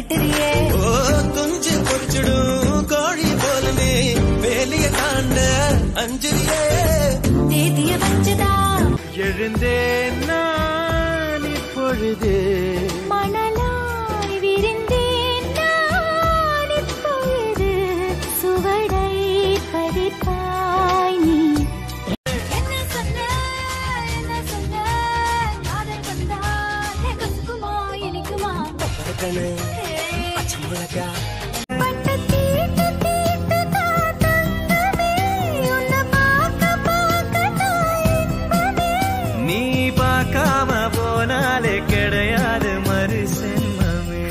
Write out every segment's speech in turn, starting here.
மிரட்டுறியே ஓ குஞ்சு பொறிச்சிடும் கோழி போலனே வேலிய தாண்ட அஞ்சுரியே தேதிய வச்சுதா எழுந்தேன் நான் இப்பொழுது மணலாய் விரிந்தேன் நான் இப்பொழுது சுவடை பதிப்பாய் நீ என்ன சொன்ன என்ன சொன்ன காதல் வந்தால் கசுக்குமா இனிக்குமா கணு அச்சம்பழக்கா பட்டு தீட்டு தீட்டு தான் தங்கமே உன்னை பார்க்க பார்க்க தான் இன்பமே நீ பார்க்காம போனாலே கிடையாது மறு சென்மமே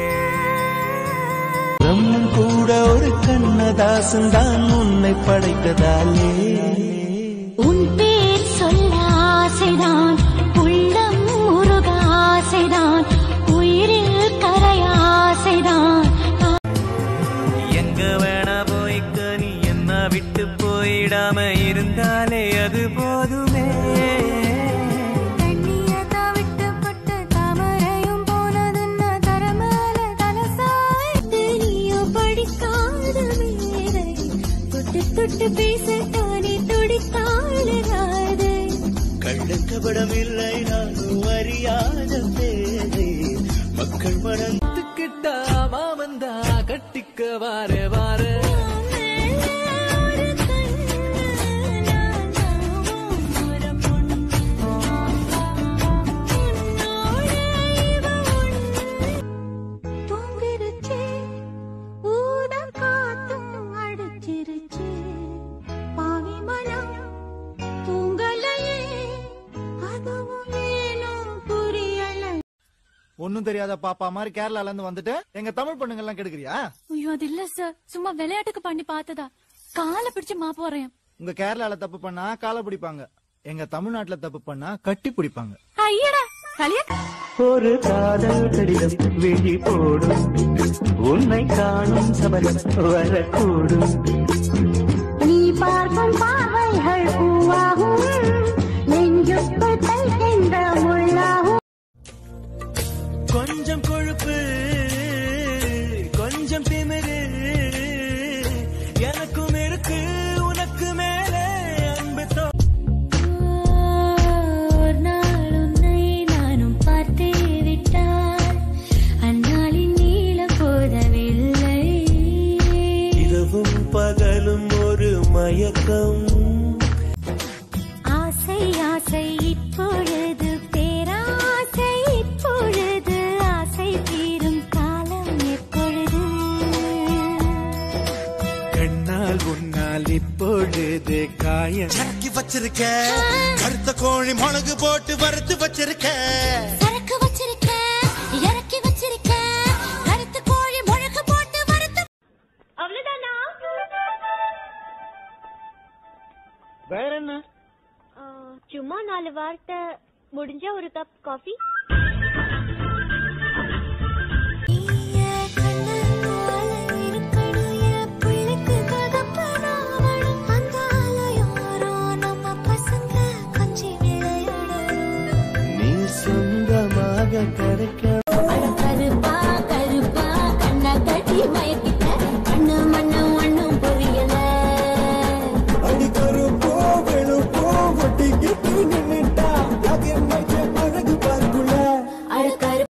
பிரம்மன் கூட ஒரு கண்ணதாசன் தான் உன்னை படைத்ததாலே உன் பேர் சொல்ல ஆசைதான் உள்ளம் முருக ஆசைதான் உயிரில் கரை ஆசைதான் எங்க வேணா போய்க்க நீ என்ன விட்டு போயிடாம இருந்தாலே அது போதுமே தண்ணியதா விட்டுப்பட்டு தாமரையும் போனதுன்ன தரமேல தலசாய்த்து நீயோ படிக்காத மேதை தொட்டு தொட்டு பேசத்தானே துடித்தாளுகாது கள்ளக்கபடம் இல்லை நானும் அறியாத பேரை மக்கள் மனத்துக்கிட்டா மாமந்தா கட்டிக்க வார வார ஒரு கண்ணு நான் ஒரு பொண்ணு உன்னோட இவ ஒண்ணு தூங்கிருச்சே ஊத காத்தும் அடிச்சிருச்சே பாவி மனம் தூங்கலையே அதுவும் வேணும் புரியல ஒண்ணும் தெரியாத பாப்பா மாதிரி கேரளால இருந்து வந்துட்டு எங்க தமிழ் பொண்ணுங்க எல்லாம் கெடுக்கிறியா ஐயோ அது இல்ல சார் சும்மா விளையாட்டுக்கு பண்ணி பார்த்ததா காலை பிடிச்சு மாப்பு வரேன் உங்க கேரளால தப்பு பண்ணா காலை பிடிப்பாங்க எங்க தமிழ்நாட்டுல தப்பு பண்ணா கட்டி பிடிப்பாங்க ஐயடா களியா ஒரு காதல் கடிதம் விழி போடும் உன்னை காணும் சபலம் வரக்கூடும் நீ பார்க்கும் பார்வைகள் பூவாகும் நெஞ்சுக்குள் தைக்கின்ற முள்ளாகும் கொஞ்சம் கொழுப்பு கொஞ்சம் திமிரு எனக்கும் இருக்கு உனக்கு மேலே அன்பு தோ ஒரு நாள் உன்னை நானும் பார்த்தே விட்டால் அந்நாளின் நீளம் போதவில்லை இரவும் பகலும் ஒரு மயக்கம் ஆசை ஆசை இப்பொழுது பேராசை இப்பொழுது ஆசை தீரும் காலம் எப்பொழுது கண்ணால் உன்னால் இப்பொழுது காயம் சரக்கி வச்சிருக்க கருத்த கோழி மிளகு போட்டு வறுத்து வச்சிருக்க சரக்கு வச்சிருக்க இறக்கி வச்சிருக்க கருத்து கோழி முழக்கு போட்டு வறுத்து அவ்வளவுதானா வேற என்ன சும்மா நாலு வார்த்தை முடிஞ்ச ஒரு கப் காஃபி நீ சொந்தமாக கிடைக்க